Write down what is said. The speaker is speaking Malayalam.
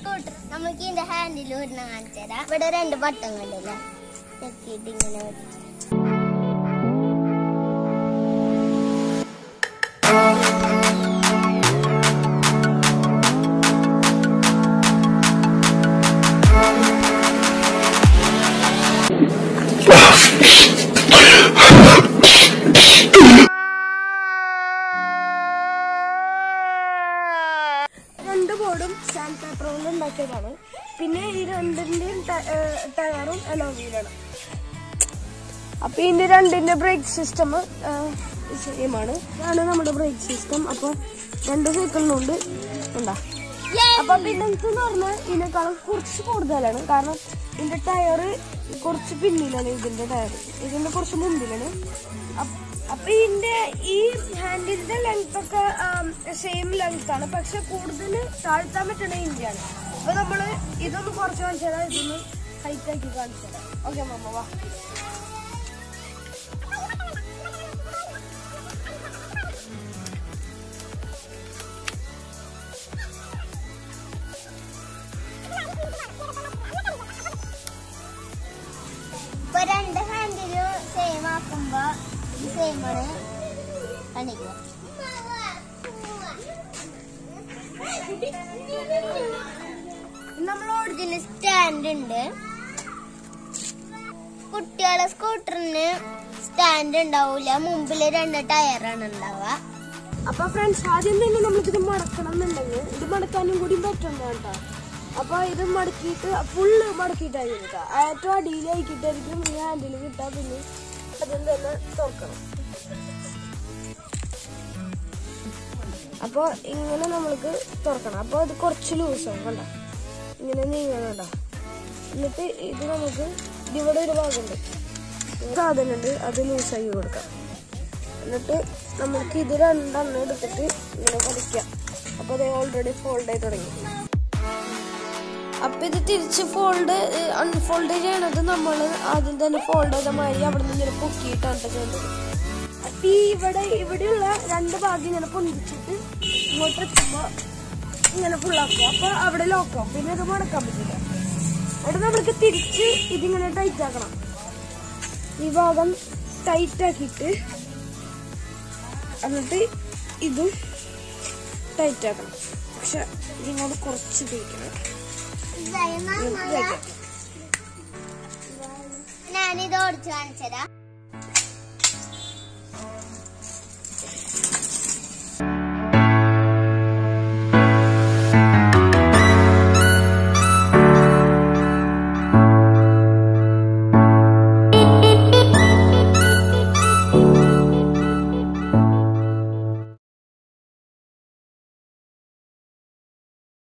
സ്കൂട്ടർ നമുക്ക് ഇതിന്റെ ഹാൻഡിൽ ഒരെണ്ണം കാണിച്ചു തരാം ഇവിടെ രണ്ട് ബട്ടൺ കണ്ടില്ലേ ഞെക്കിയിട്ട് ഇങ്ങനെ വെച്ച്. രണ്ട് ബോർഡും സാൻഡ് പേപ്പർ കൊണ്ട് ഉണ്ടാക്കിയതാണ് പിന്നെ ഈ രണ്ടിന്റെയും ടയറും അലോവിയിലാണ് അപ്പൊ ഇതിന്റെ രണ്ടിന്റെ ബ്രേക്ക് സിസ്റ്റം സെയിം ആണ് ഇതാണ് നമ്മുടെ ബ്രേക്ക് സിസ്റ്റം അപ്പൊ രണ്ട് സൈക്കിളിനുണ്ട് ഉണ്ടാ അപ്പൊ പിന്നെ ഇതെന്ന് പറഞ്ഞാൽ ഇതിനേക്കാളും കുറച്ച് കൂടുതലാണ് കാരണം ഇതിന്റെ ടയർ കുറച്ച് പിന്നിലാണ് ഇതിന്റെ ടയർ ഇതിന്റെ കുറച്ച് മുമ്പിലാണ് അപ്പ- അപ്പൊ ഇതിന്റെ ഈ ഹാൻഡിലിന്റെ ലെങ്ത് ഒക്കെ സെയിം ലെങ്ത് ആണ് പക്ഷെ കൂടുതൽ താഴ്ത്താൻ പറ്റണ ഇന്ത്യയാണ് അപ്പൊ നമ്മള് ഇതൊന്ന് കുറച്ച് കാണിച്ചു തരാം ഇതൊന്ന് ഹൈറ്റ് ആക്കി കാണിച്ചു തരാം ഓക്കെ മമ്മ വാ ഇപ്പൊ രണ്ട് ഹാൻഡിലും സെയിം ആക്കുമ്പോ ഇത് സെയിം ആണ് കാണിക്കുക നമ്മൾ ഒറിജിനൽ സ്റ്റാൻഡ് ഉണ്ട് കുട്ടികളെ സ്കൂട്ടറിന് സ്റ്റാൻഡ് ഉണ്ടാവൂല മുമ്പില് രണ്ട് ടയറാണ് ഉണ്ടാവുക അപ്പൊ ഫ്രണ്ട്സ് ആദ്യം തന്നെ നമുക്കിത് മടക്കണം എന്നുണ്ടെങ്കിൽ ഇത് മടക്കാനും കൂടി പറ്റണ്ട കേട്ടോ അപ്പൊ ഇത് മടക്കിയിട്ട് ഫുള്ള് മടക്കിയിട്ടായിരിക്കും കേട്ടോ ഏറ്റവും അടിയിലായിക്കിട്ടായിരിക്കും ഈ ഹാൻഡിൽ കിട്ടാൻ പിന്നെ അതും തന്നെ തുറക്കണം അപ്പോൾ ഇങ്ങനെ നമ്മൾക്ക് തുറക്കണം അപ്പോൾ അത് കുറച്ച് ലൂസാവും കണ്ട ഇങ്ങനെ നീങ്ങണം കണ്ട എന്നിട്ട് ഇത് നമുക്ക് ഇവിടെ ഒരു ഭാഗമുണ്ട് സാധനമുണ്ട് അത് ലൂസാക്കി കൊടുക്കാം എന്നിട്ട് നമുക്ക് ഇത് രണ്ടെണ്ണം എടുത്തിട്ട് ഇങ്ങനെ പഠിക്കാം അപ്പൊ അത് ഓൾറെഡി ഫോൾഡ് ആയി തുടങ്ങി അപ്പൊ ഇത് തിരിച്ച് ഫോൾഡ് അൺഫോൾഡ് ചെയ്യണത് നമ്മൾ ആദ്യം തന്നെ ഫോൾഡ് ചെയ്ത മാതിരി അവിടെ നിന്ന് ഇങ്ങനെ പൊക്കിയിട്ടാണ് ട്ടോ ചെയ്തത് അപ്പൊ ഈ ഇവിടെ ഇവിടെയുള്ള രണ്ട് ഭാഗം ഇങ്ങനെ പൊന്തിച്ചിട്ട് ഇങ്ങോട്ട് എത്തുമ്പോ ഇങ്ങനെ ഫുള്ളാക്കുക അപ്പൊ അവിടെ ലോക്കാവും പിന്നെ അത് മടക്കാൻ പറ്റില്ല അവിടെ നമ്മൾക്ക് തിരിച്ച് ഇതിങ്ങനെ ടൈറ്റ് ആക്കണം ഈ ഭാഗം ടൈറ്റ് ആക്കിയിട്ട് എന്നിട്ട് ഇതും ടൈറ്റ് ആക്കണം പക്ഷെ ഇതിനോട് കുറച്ച് തേക്കണം ഞാനിത് ഓടിച്ചു കാണിച്ചുതരാം